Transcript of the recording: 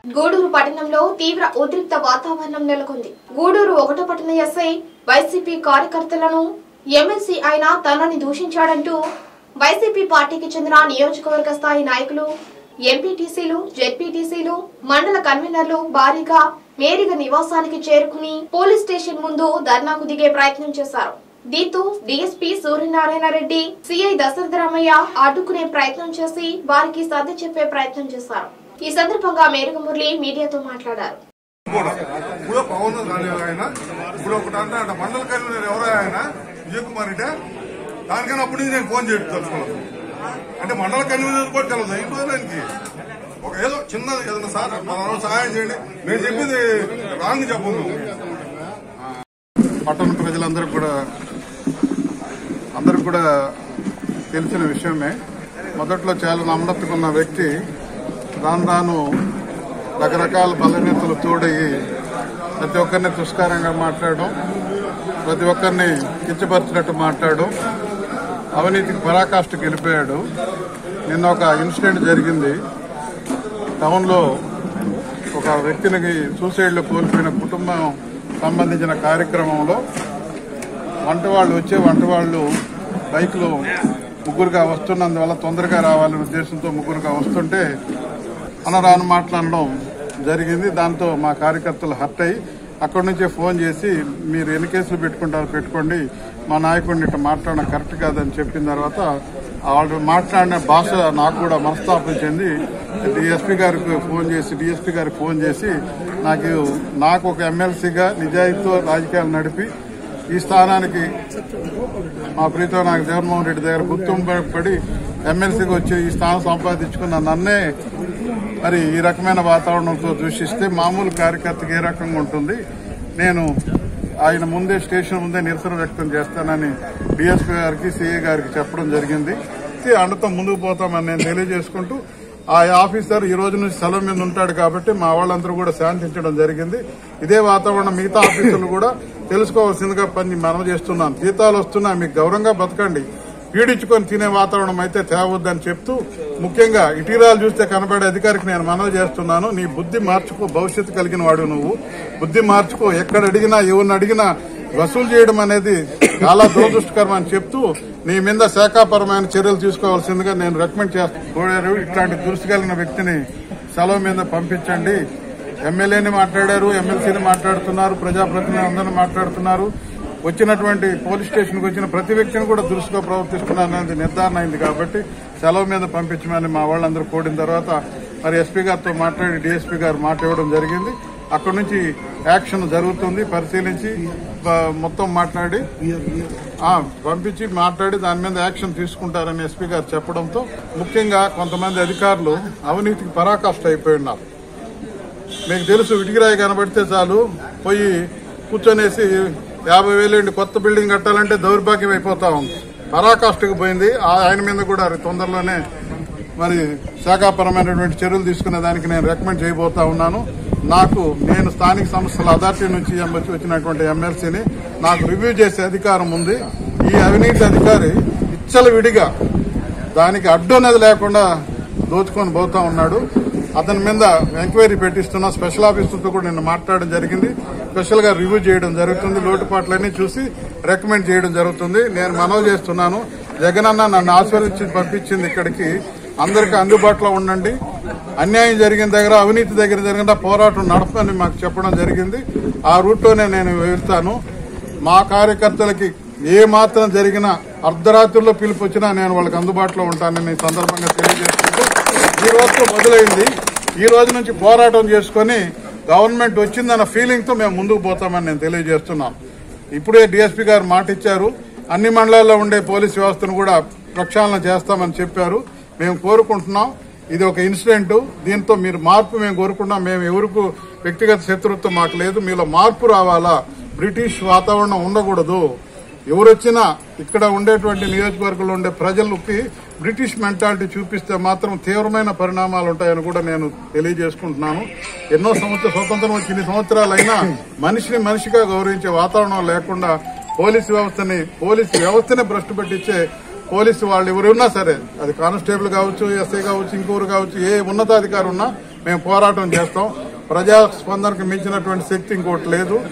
గూడూరు పట్టణంలో తీవ్ర ఉద్రిక్త వాతావరణం నెలకొంది గూడూరు ఒకటో పట్టణ ఎస్ఐ వైసీపీ కార్యకర్తలను ఎమ్మెల్సీ అయిన తనని దూషించాడంటూ వైసీపీ పార్టీకి చెందిన నియోజకవర్గ స్థాయి నాయకులు ఎంపీటీసీలు జెడ్పీటీసీలు మండల కన్వీనర్లు భారీగా మేరిగ నివాసానికి చేరుకుని పోలీస్ స్టేషన్ ముందు ధర్నాకు దిగే ప్రయత్నం చేశారు దీంతో డీఎస్పీ సూర్యనారాయణ రెడ్డి సిఐ దశరథరామయ్య అడ్డుకునే ప్రయత్నం చేసి వారికి సర్ది చెప్పే ప్రయత్నం చేశారు ఈ సందర్భంగా మేరుగ మురళి మీడియాతో మాట్లాడారు కూడా ఇప్పుడు పవన్ కళ్యాణ్ ఆయన ఇప్పుడు ఒకటి అంటే అంటే మండల కన్వీనర్ ఎవరో ఆయన విజయ్ కుమార్ రెడ్డి దానికన్నా అప్పటి నుంచి నేను ఫోన్ చేయడం తెలుసుకోలేదు అంటే మండల కన్వీనర్ కూడా తెలియదు అయిపోయింది ఆయనకి ఒక ఏదో చిన్న ఏదైనా సార్ మన సహాయం చేయండి నేను చెప్పింది రాంగ్ చెప్పను పట్టణ ప్రజలందరూ కూడా అందరికి కూడా తెలిసిన విషయమే మొదట్లో చాలా నమ్మకం వ్యక్తి రాను రాను రకరకాల బలనేతలు తోడయి ప్రతి ఒక్కరిని తుస్కారంగా మాట్లాడడం ప్రతి ఒక్కరిని కించపరిచినట్టు మాట్లాడడం అవినీతికి పరాకాష్ఠకి వెళ్ళిపోయాడు నిన్న ఒక ఇన్సిడెంట్ జరిగింది టౌన్లో ఒక వ్యక్తిని సూసైడ్లో కోల్పోయిన కుటుంబం సంబంధించిన కార్యక్రమంలో వంట వాళ్ళు వచ్చే వంట వాళ్ళు బైక్లో ముగ్గురుగా వస్తున్నందువల్ల తొందరగా రావాలనే ఉద్దేశంతో ముగ్గురుగా వస్తుంటే అనరాను మాట్లాడడం జరిగింది దాంతో మా కార్యకర్తలు హర్ట్ అయ్యి అక్కడి నుంచే ఫోన్ చేసి మీరు ఎన్ని కేసులు పెట్టుకుంటారో పెట్టుకోండి మా నాయకుడిని ఇట్లా మాట్లాడడం కరెక్ట్ కాదని చెప్పిన తర్వాత వాళ్ళు మాట్లాడిన భాష నాకు కూడా మనస్తాపం చెంది డిఎస్పీ గారికి ఫోన్ చేసి డిఎస్పీ గారికి ఫోన్ చేసి నాకు నాకు ఒక ఎమ్మెల్సీగా నిజాయితీతో రాజకీయాలు నడిపి ఈ స్థానానికి మా ప్రీతం నాకు జగన్మోహన్ రెడ్డి దగ్గర గుర్తింపబడి ఎమ్మెల్సీకి వచ్చి ఈ స్థానం సంపాదించుకున్న నన్నే మరి ఈ రకమైన వాతావరణంతో దూషిస్తే మామూలు కార్యకర్తకి ఏ రకంగా ఉంటుంది నేను ఆయన ముందే స్టేషన్ ముందే నిరసన వ్యక్తం చేస్తానని డిఎస్పీ గారికి సిఏ గారికి చెప్పడం జరిగింది అండతో ముందుకు పోతామని నేను తెలియజేసుకుంటూ ఆ ఆఫీసర్ ఈ రోజు నుంచి సెలవు మీద ఉంటాడు కాబట్టి మా వాళ్ళందరూ కూడా శాంతించడం జరిగింది ఇదే వాతావరణం మిగతా ఆఫీసర్లు కూడా తెలుసుకోవాల్సిందిగా పని మనం చేస్తున్నాం జీతాలు వస్తున్నా మీకు గౌరవంగా బతకండి పీడించుకొని తినే వాతావరణం అయితే తేవద్దని చెప్తూ ముఖ్యంగా ఇటీరాలు చూస్తే కనబడే అధికారికి నేను మనవి చేస్తున్నాను నీ బుద్ధి మార్చుకో భవిష్యత్తు కలిగిన వాడు నువ్వు బుద్ధి మార్చుకో ఎక్కడ అడిగినా ఎవరిని అడిగినా వసూలు చేయడం అనేది చాలా దురదృష్టకరం అని చెప్తూ నీ మీద శాఖాపరమైన చర్యలు తీసుకోవాల్సిందిగా నేను రికమెండ్ చేస్తాను కోరారు ఇట్లాంటి దురుసు కలిగిన వ్యక్తిని సెలవు మీద పంపించండి ఎమ్మెల్యేని మాట్లాడారు ఎమ్మెల్సీని మాట్లాడుతున్నారు ప్రజాప్రతినిధులు అందరూ మాట్లాడుతున్నారు వచ్చినటువంటి పోలీస్ స్టేషన్కి వచ్చిన ప్రతి వ్యక్తిని కూడా దురుసుగా ప్రవర్తిస్తున్నారు అనేది నిర్ధారణ అయింది కాబట్టి సెలవు మీద పంపించమని మా వాళ్ళందరూ కోడిన తర్వాత మరి ఎస్పీ గారితో మాట్లాడి డిఎస్పీ గారు మాట ఇవ్వడం జరిగింది అక్కడి నుంచి యాక్షన్ జరుగుతుంది పరిశీలించి బ- మొత్తం మాట్లాడి ఆ, పంపించి మాట్లాడి దాని మీద యాక్షన్ తీసుకుంటారని ఎస్పీ గారు చెప్పడంతో ముఖ్యంగా కొంతమంది అధికారులు అవినీతికి పరాకాష్ట అయిపోయి ఉన్నారు మీకు తెలుసు ఇటుకిరాయి కనబడితే చాలు పోయి కూర్చొనేసి యాభై వేలు కొత్త బిల్డింగ్ కట్టాలంటే దౌర్భాగ్యం అయిపోతా ఉంది పరాకాష్ఠకు పోయింది ఆ- ఆయన మీద కూడా తొందరలోనే మరి శాఖాపరమైనటువంటి చర్యలు తీసుకునే దానికి నేను రికమెండ్ చేయబోతా ఉన్నాను నాకు నేను స్థానిక సంస్థల అథారిటీ నుంచి వచ్చి వచ్చినటువంటి ఎమ్మెల్సీని నాకు రివ్యూ చేసే అధికారం ఉంది ఈ అవినీతి అధికారి విచ్చలవిడిగా దానికి అడ్డు అనేది లేకుండా దోచుకొని పోతా ఉన్నాడు అతని మీద ఎంక్వైరీ పెట్టిస్తున్నా స్పెషల్ ఆఫీసర్తో కూడా నిన్న మాట్లాడడం జరిగింది స్పెషల్ గా రివ్యూ చేయడం జరుగుతుంది లోటుపాట్లన్నీ చూసి రికమెండ్ చేయడం జరుగుతుంది నేను మనవి చేస్తున్నాను జగనన్న నన్ను ఆశీర్వదించి పంపించింది ఇక్కడికి అందరికీ అందుబాటులో ఉండండి అన్యాయం జరిగిన దగ్గర అవినీతి దగ్గర జరిగిన పోరాటం నడపని మాకు చెప్పడం జరిగింది ఆ రూట్లోనే నేను వెళ్తాను మా కార్యకర్తలకి ఏ మాత్రం జరిగినా అర్ధరాత్రుల్లో పిలుపు వచ్చినా నేను వాళ్ళకి అందుబాటులో ఉంటానని ఈ సందర్భంగా తెలియజేసుకుంటూ ఈ రోజుతో మొదలైంది ఈ రోజు నుంచి పోరాటం చేసుకొని గవర్నమెంట్ వచ్చిందన్న ఫీలింగ్ తో మేము ముందుకు పోతామని నేను తెలియజేస్తున్నాను ఇప్పుడే డిఎస్పీ గారు మాట ఇచ్చారు అన్ని మండలాల్లో ఉండే పోలీస్ వ్యవస్థను కూడా ప్రక్షాళన చేస్తామని చెప్పారు మేము కోరుకుంటున్నాం ఇది ఒక ఇన్సిడెంట్ దీంతో మీరు మార్పు మేము కోరుకుంటున్నాం మేము ఎవరికి వ్యక్తిగత శత్రుత్వం మాకు లేదు మీలో మార్పు రావాలా బ్రిటిష్ వాతావరణం ఉండకూడదు ఎవరొచ్చినా ఇక్కడ ఉండేటువంటి నియోజకవర్గంలో ఉండే ప్రజలకి బ్రిటిష్ మెంటాలిటీ చూపిస్తే మాత్రం తీవ్రమైన పరిణామాలు ఉంటాయని కూడా నేను తెలియజేసుకుంటున్నాను ఎన్నో సంవత్సరాలు స్వతంత్రం వచ్చి ఇన్ని సంవత్సరాలైనా మనిషిని మనిషిగా గౌరవించే వాతావరణం లేకుండా పోలీసు వ్యవస్థని పోలీసు వ్యవస్థనే భ్రష్టు పట్టించే పోలీసు వాళ్ళు ఎవరు ఉన్నా సరే అది కానిస్టేబుల్ కావచ్చు ఎస్ఐ కావచ్చు ఇంకోరు కావచ్చు ఏ ఉన్నతాధికారి ఉన్నా మేము పోరాటం చేస్తాం ప్రజా స్పందనకు మించినటువంటి శక్తి ఇంకోటి లేదు